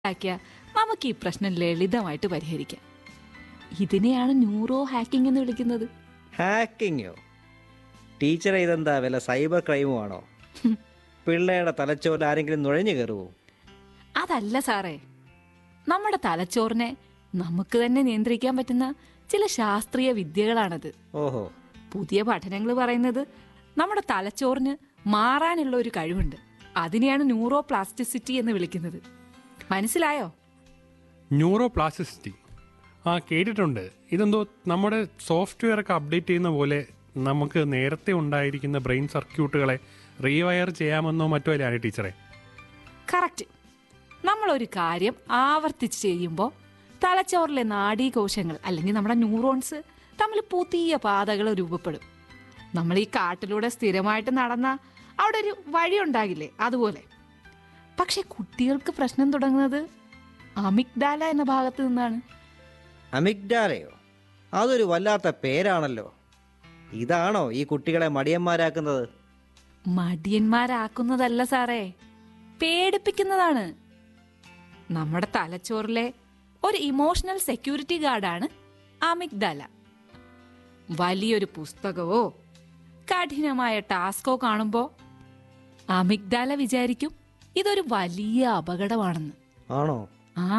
ആക്കിയ നമുക്ക് ഈ പ്രശ്നം ലളിതമായിട്ട് പരിഹരിക്കാം ഇതിനെയാണ് ന്യൂറോ ഹാക്കിംഗ് എന്ന് വിളിക്കുന്നത് ഹാക്കിങ്ങോ ടീച്ചറെ ഇതെന്താ വല്ല സൈബർ ക്രൈമോ ആണോ പിള്ളേരുടെ തലച്ചോറിൽ ആരെങ്കിലും നുഴഞ്ഞു കയറുമോ അതല്ല സാറേ നമ്മുടെ തലച്ചോറിനെ നമുക്ക് തന്നെ നിയന്ത്രിക്കാൻ പറ്റുന്ന ചില ശാസ്ത്രീയ വിദ്യകളാണത് ഓഹോ പുതിയ പഠനങ്ങൾ പറയുന്നത് നമ്മുടെ തലച്ചോറിന് മാറാനുള്ള ഒരു കഴിവുണ്ട് അതിനെയാണ് ന്യൂറോ പ്ലാസ്റ്റിസിറ്റി എന്ന് വിളിക്കുന്നത് മനസ്സിലായോ ന്യൂറോ പ്ലാസ്റ്റിസിറ്റി ആ കേട്ടിട്ടുണ്ട് ഇതെന്തോ നമ്മുടെ സോഫ്റ്റ്വെയർ ഒക്കെ അപ്ഡേറ്റ് ചെയ്യുന്ന പോലെ നമുക്ക് നേരത്തെ ഉണ്ടായിരിക്കുന്ന ബ്രെയിൻ സർക്യൂട്ടുകളെ റീവയർ ചെയ്യാമെന്നോ മറ്റോ അല്ലേ ടീച്ചറെ കറക്റ്റ് നമ്മൾ ഒരു കാര്യം ആവർത്തിച്ച് ചെയ്യുമ്പോൾ തലച്ചോറിലെ നാഡീകോശങ്ങൾ അല്ലെങ്കിൽ നമ്മുടെ ന്യൂറോൺസ് തമ്മിൽ പുതിയ പാതകൾ രൂപപ്പെടും നമ്മൾ ഈ കാട്ടിലൂടെ സ്ഥിരമായിട്ട് നടന്ന അവിടെ ഒരു വഴി ഉണ്ടാകില്ലേ അതുപോലെ പക്ഷെ കുട്ടികൾക്ക് പ്രശ്നം തുടങ്ങുന്നത് അമിഗ്ഡാല എന്ന ഭാഗത്ത് നിന്നാണ് അമിഗ്ഡാലയോ അതൊരു വല്ലാത്ത പേരാണല്ലോ ഇതാണോ ഈ കുട്ടികളെ മടിയന്മാരാക്കുന്നത് മടിയന്മാരാക്കുന്നതല്ല സാറേ പേടിപ്പിക്കുന്നതാണ് നമ്മുടെ തലച്ചോറിലെ ഒരു ഇമോഷണൽ സെക്യൂരിറ്റി ഗാർഡാണ് അമിഗ്ഡാല വലിയൊരു പുസ്തകമോ കഠിനമായ ടാസ്കോ കാണുമ്പോൾ അമിഗ്ഡാല വിചാരിക്കും ഇതൊരു വലിയ അപകടമാണെന്ന് ആണോ ആ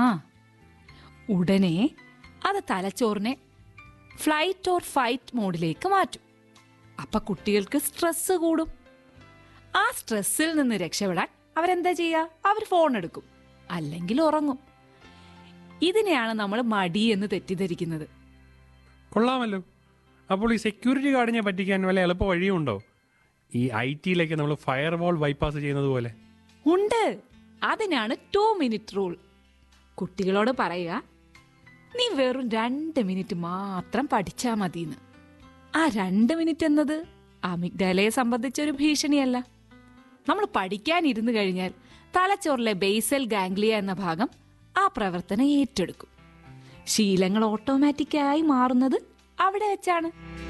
ഉടനെ അത് തലച്ചോറിനെ ഫ്ലൈറ്റ് ഓർ ഫൈറ്റ് മോഡിലേക്ക് മാറ്റും അപ്പൊ കുട്ടികൾക്ക് സ്ട്രെസ് കൂടും ആ സ്ട്രെസ്സിൽ നിന്ന് രക്ഷപ്പെടാൻ അവരെന്താ ചെയ്യുക അവർ ഫോൺ എടുക്കും അല്ലെങ്കിൽ ഉറങ്ങും ഇതിനെയാണ് നമ്മൾ മടി എന്ന് തെറ്റിദ്ധരിക്കുന്നത് കൊള്ളാമല്ലോ അപ്പോൾ ഈ സെക്യൂരിറ്റി ഗാർഡിനെ പറ്റിക്കാൻ വല്ല എളുപ്പ വഴിയുണ്ടോ ഈ ഐ ടിയിലേക്ക് നമ്മൾ ഫയർ വാൾ ബൈപ്പാസ് ചെയ്യുന്നത് പോലെ ഉണ്ട് അതിനാണ് ടു മിനിറ്റ് റൂൾ കുട്ടികളോട് പറയുക നീ വെറും രണ്ട് മിനിറ്റ് മാത്രം പഠിച്ചാ മതിന്ന് ആ രണ്ട് മിനിറ്റ് എന്നത് അമിഗ്ഡലയെ സംബന്ധിച്ചൊരു ഭീഷണിയല്ല നമ്മൾ പഠിക്കാൻ ഇരുന്ന് കഴിഞ്ഞാൽ തലച്ചോറിലെ ബേസൽ ഗാംഗ്ലിയ എന്ന ഭാഗം ആ പ്രവർത്തനം ഏറ്റെടുക്കും ശീലങ്ങൾ ഓട്ടോമാറ്റിക്കായി മാറുന്നത് അവിടെ വെച്ചാണ്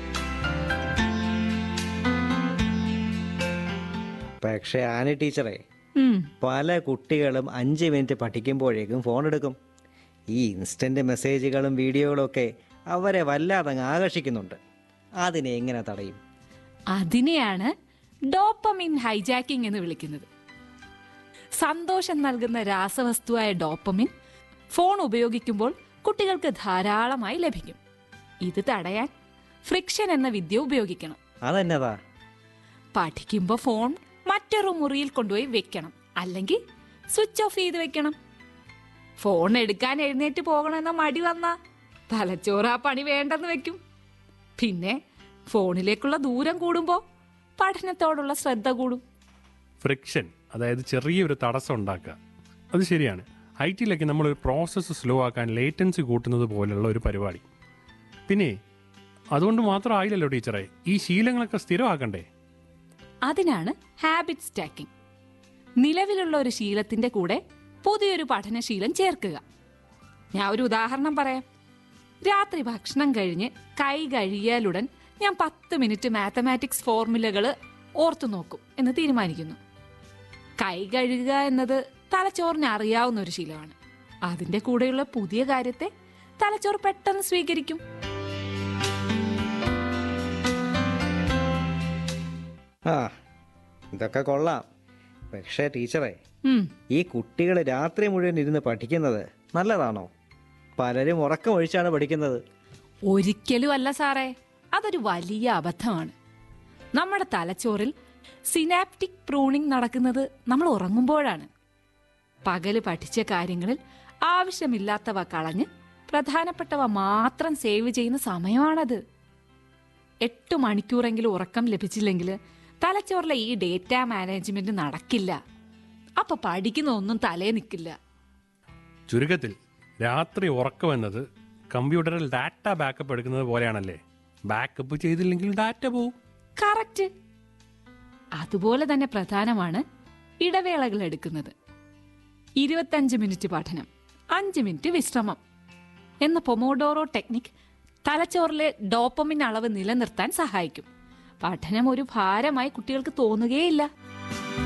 പക്ഷേ ആനി ടീച്ചറെ ഉം പല കുട്ടികളും അഞ്ച് മിനിറ്റ് പഠിക്കുമ്പോഴേക്കും ഫോൺ എടുക്കും ഈ ഇൻസ്റ്റന്റ് മെസ്സേജുകളും വീഡിയോകളും ഒക്കെ അവരെ വല്ലാതെ അങ്ങ് ആകർഷിക്കുന്നുണ്ട് അതിനെ എങ്ങനെ തടയും അതിനെയാണ് ഡോപ്പമിൻ ഹൈജാക്കിംഗ് എന്ന് വിളിക്കുന്നത് സന്തോഷം നൽകുന്ന രാസവസ്തുവായ ഡോപ്പമിൻ ഫോൺ ഉപയോഗിക്കുമ്പോൾ കുട്ടികൾക്ക് ധാരാളമായി ലഭിക്കും ഇത് തടയാൻ ഫ്രിക്ഷൻ എന്ന വിദ്യ ഉപയോഗിക്കണം അതെന്നതാ പഠിക്കുമ്പോൾ ഫോൺ മറ്റൊരു മുറിയിൽ കൊണ്ടുപോയി വെക്കണം അല്ലെങ്കിൽ സ്വിച്ച് ഓഫ് ചെയ്ത് വെക്കണം ഫോൺ എടുക്കാൻ എഴുന്നേറ്റ് പോകണമെന്ന മടി വന്നാ തലച്ചോറ് ആ പണി വേണ്ടെന്ന് വെക്കും പിന്നെ ഫോണിലേക്കുള്ള ദൂരം കൂടുമ്പോൾ പഠനത്തോടുള്ള ശ്രദ്ധ കൂടും ഫ്രിക്ഷൻ അതായത് ചെറിയൊരു തടസ്സം ഉണ്ടാക്കുക അത് ശരിയാണ് ഐ ടിയിലൊക്കെ നമ്മൾ ഒരു പ്രോസസ്സ് സ്ലോ ആക്കാൻ ലേറ്റൻസി കൂട്ടുന്നത് പോലുള്ള ഒരു പരിപാടി പിന്നെ അതുകൊണ്ട് മാത്രം ആയില്ലല്ലോ ടീച്ചറെ ഈ ശീലങ്ങളൊക്കെ സ്ഥിരമാക്കണ്ടേ അതിനാണ് ഹാബിറ്റ് സ്റ്റാക്കിംഗ് നിലവിലുള്ള ഒരു ശീലത്തിന്റെ കൂടെ പുതിയൊരു പഠനശീലം ചേർക്കുക ഞാൻ ഒരു ഉദാഹരണം പറയാം രാത്രി ഭക്ഷണം കഴിഞ്ഞ് കൈ കഴുകിയാലുടൻ ഞാൻ പത്ത് മിനിറ്റ് മാത്തമാറ്റിക്സ് ഫോർമുലകൾ ഓർത്തു നോക്കും എന്ന് തീരുമാനിക്കുന്നു കൈ കഴുകുക എന്നത് തലച്ചോറിന് അറിയാവുന്ന ഒരു ശീലമാണ് അതിന്റെ കൂടെയുള്ള പുതിയ കാര്യത്തെ തലച്ചോറ് പെട്ടെന്ന് സ്വീകരിക്കും ആ ഇതൊക്കെ കൊള്ളാം പക്ഷേ ടീച്ചറെ ഉം ഈ കുട്ടികൾ രാത്രി മുഴുവൻ ഇരുന്ന് പഠിക്കുന്നത് നല്ലതാണോ പലരും ഉറക്കം ഒഴിച്ചാണ് പഠിക്കുന്നത് ഒരിക്കലും അല്ല സാറേ അതൊരു വലിയ അബദ്ധമാണ് നമ്മുടെ തലച്ചോറിൽ സിനാപ്റ്റിക് പ്രൂണിംഗ് നടക്കുന്നത് നമ്മൾ ഉറങ്ങുമ്പോഴാണ് പകല് പഠിച്ച കാര്യങ്ങളിൽ ആവശ്യമില്ലാത്തവ കളഞ്ഞ് പ്രധാനപ്പെട്ടവ മാത്രം സേവ് ചെയ്യുന്ന സമയമാണത് എട്ട് മണിക്കൂറെങ്കിലും ഉറക്കം ലഭിച്ചില്ലെങ്കിൽ തലച്ചോറിലെ ഈ ഡേറ്റ മാനേജ്മെന്റ് നടക്കില്ല അപ്പൊ പഠിക്കുന്ന ഒന്നും തലേ നിൽക്കില്ല ചുരുക്കത്തിൽ രാത്രി ഉറക്കം എന്നത് കമ്പ്യൂട്ടറിൽ ഡാറ്റ ബാക്കപ്പ് എടുക്കുന്നത് പോലെയാണല്ലേ ബാക്കപ്പ് ചെയ്തില്ലെങ്കിൽ ഡാറ്റ പോവും കറക്റ്റ് അതുപോലെ തന്നെ പ്രധാനമാണ് ഇടവേളകൾ എടുക്കുന്നത് ഇരുപത്തഞ്ച് മിനിറ്റ് പഠനം അഞ്ച് മിനിറ്റ് വിശ്രമം എന്ന പൊമോഡോറോ ടെക്നിക് തലച്ചോറിലെ ഡോപ്പമിൻ അളവ് നിലനിർത്താൻ സഹായിക്കും പഠനം ഒരു ഭാരമായി കുട്ടികൾക്ക് തോന്നുകയില്ല